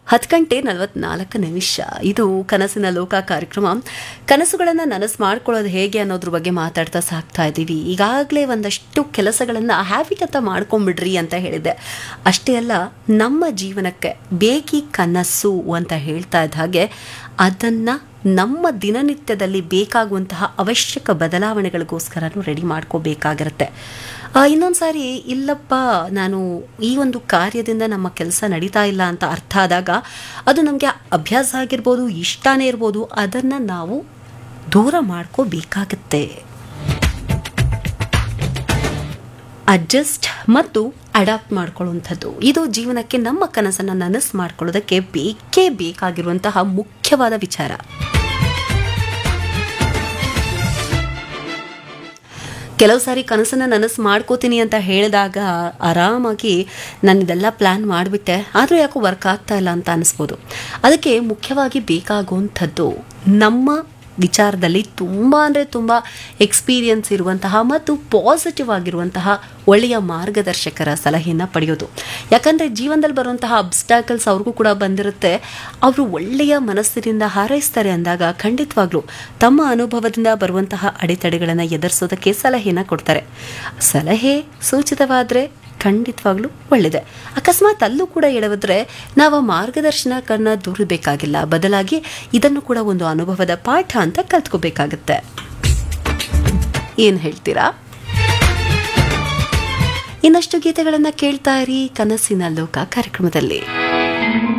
ಹತ್ತು ಗಂಟೆ ನಲವತ್ನಾಲ್ಕು ನಿಮಿಷ ಇದು ಕನಸಿನ ಲೋಕ ಕಾರ್ಯಕ್ರಮ ಕನಸುಗಳನ್ನು ನನಸು ಮಾಡ್ಕೊಳ್ಳೋದು ಹೇಗೆ ಅನ್ನೋದ್ರ ಬಗ್ಗೆ ಮಾತಾಡ್ತಾ ಸಾಕ್ತಾ ಇದ್ದೀವಿ ಈಗಾಗಲೇ ಒಂದಷ್ಟು ಕೆಲಸಗಳನ್ನು ಹ್ಯಾಬಿಟ್ ಅಂತ ಮಾಡ್ಕೊಂಬಿಡ್ರಿ ಅಂತ ಹೇಳಿದೆ ಅಷ್ಟೇ ಅಲ್ಲ ನಮ್ಮ ಜೀವನಕ್ಕೆ ಬೇಕಿ ಕನಸು ಅಂತ ಹೇಳ್ತಾ ಇದ್ದ ಹಾಗೆ ಅದನ್ನು ನಮ್ಮ ದಿನನಿತ್ಯದಲ್ಲಿ ಬೇಕಾಗುವಂತಹ ಅವಶ್ಯಕ ಬದಲಾವಣೆಗಳಿಗೋಸ್ಕರನೂ ರೆಡಿ ಮಾಡ್ಕೋಬೇಕಾಗಿರುತ್ತೆ ಇನ್ನೊಂದು ಸಾರಿ ಇಲ್ಲಪ್ಪ ನಾನು ಈ ಒಂದು ಕಾರ್ಯದಿಂದ ನಮ್ಮ ಕೆಲಸ ನಡೀತಾ ಇಲ್ಲ ಅಂತ ಅರ್ಥ ಆದಾಗ ಅದು ನಮಗೆ ಅಭ್ಯಾಸ ಆಗಿರ್ಬೋದು ಇಷ್ಟನೇ ಇರ್ಬೋದು ಅದನ್ನು ನಾವು ದೂರ ಮಾಡ್ಕೋಬೇಕಾಗತ್ತೆ ಅಡ್ಜಸ್ಟ್ ಮತ್ತು ಅಡಾಪ್ಟ್ ಮಾಡ್ಕೊಳ್ಳುವಂಥದ್ದು ಇದು ಜೀವನಕ್ಕೆ ನಮ್ಮ ಕನಸನ್ನು ನನಸು ಮಾಡ್ಕೊಳ್ಳೋದಕ್ಕೆ ಬೇಕೇ ಬೇಕಾಗಿರುವಂತಹ ಮುಖ್ಯವಾದ ವಿಚಾರ ಕೆಲವು ಸಾರಿ ಕನಸನ್ನು ನನಸು ಮಾಡ್ಕೋತೀನಿ ಅಂತ ಹೇಳಿದಾಗ ಆರಾಮಾಗಿ ನಾನು ಇದೆಲ್ಲ ಪ್ಲ್ಯಾನ್ ಮಾಡಿಬಿಟ್ಟೆ ಆದರೂ ಯಾಕೋ ವರ್ಕ್ ಆಗ್ತಾ ಇಲ್ಲ ಅಂತ ಅನಿಸ್ಬೋದು ಅದಕ್ಕೆ ಮುಖ್ಯವಾಗಿ ಬೇಕಾಗುವಂಥದ್ದು ನಮ್ಮ ವಿಚಾರದಲ್ಲಿ ತುಂಬ ಅಂದರೆ ತುಂಬ ಎಕ್ಸ್ಪೀರಿಯನ್ಸ್ ಇರುವಂತಹ ಮತ್ತು ಪಾಸಿಟಿವ್ ಆಗಿರುವಂತಹ ಒಳ್ಳೆಯ ಮಾರ್ಗದರ್ಶಕರ ಸಲಹೆಯನ್ನು ಪಡೆಯೋದು ಯಾಕಂದರೆ ಜೀವನದಲ್ಲಿ ಬರುವಂತಹ ಅಬ್ಸ್ಟಾಕಲ್ಸ್ ಅವ್ರಿಗೂ ಕೂಡ ಬಂದಿರುತ್ತೆ ಅವರು ಒಳ್ಳೆಯ ಮನಸ್ಸಿನಿಂದ ಹಾರೈಸ್ತಾರೆ ಅಂದಾಗ ಖಂಡಿತವಾಗ್ಲೂ ತಮ್ಮ ಅನುಭವದಿಂದ ಬರುವಂತಹ ಅಡೆತಡೆಗಳನ್ನು ಎದುರಿಸೋದಕ್ಕೆ ಸಲಹೆಯನ್ನು ಕೊಡ್ತಾರೆ ಸಲಹೆ ಸೂಚಿತವಾದರೆ ಖಂಡಿತವಾಗ್ಲೂ ಒಳ್ಳೆಯದೆ ಅಕಸ್ಮಾತ್ ಅಲ್ಲೂ ಕೂಡ ಎಡವಿದ್ರೆ ನಾವು ಆ ಮಾರ್ಗದರ್ಶನಕ್ಕನ್ನ ದೂರಬೇಕಾಗಿಲ್ಲ ಬದಲಾಗಿ ಇದನ್ನು ಕೂಡ ಒಂದು ಅನುಭವದ ಪಾಠ ಅಂತ ಕಲ್ತ್ಕೋಬೇಕಾಗತ್ತೆ ಏನು ಹೇಳ್ತೀರಾ ಇನ್ನಷ್ಟು ಗೀತೆಗಳನ್ನು ಕೇಳ್ತಾ ಇರಿ ಕನಸಿನ ಲೋಕ ಕಾರ್ಯಕ್ರಮದಲ್ಲಿ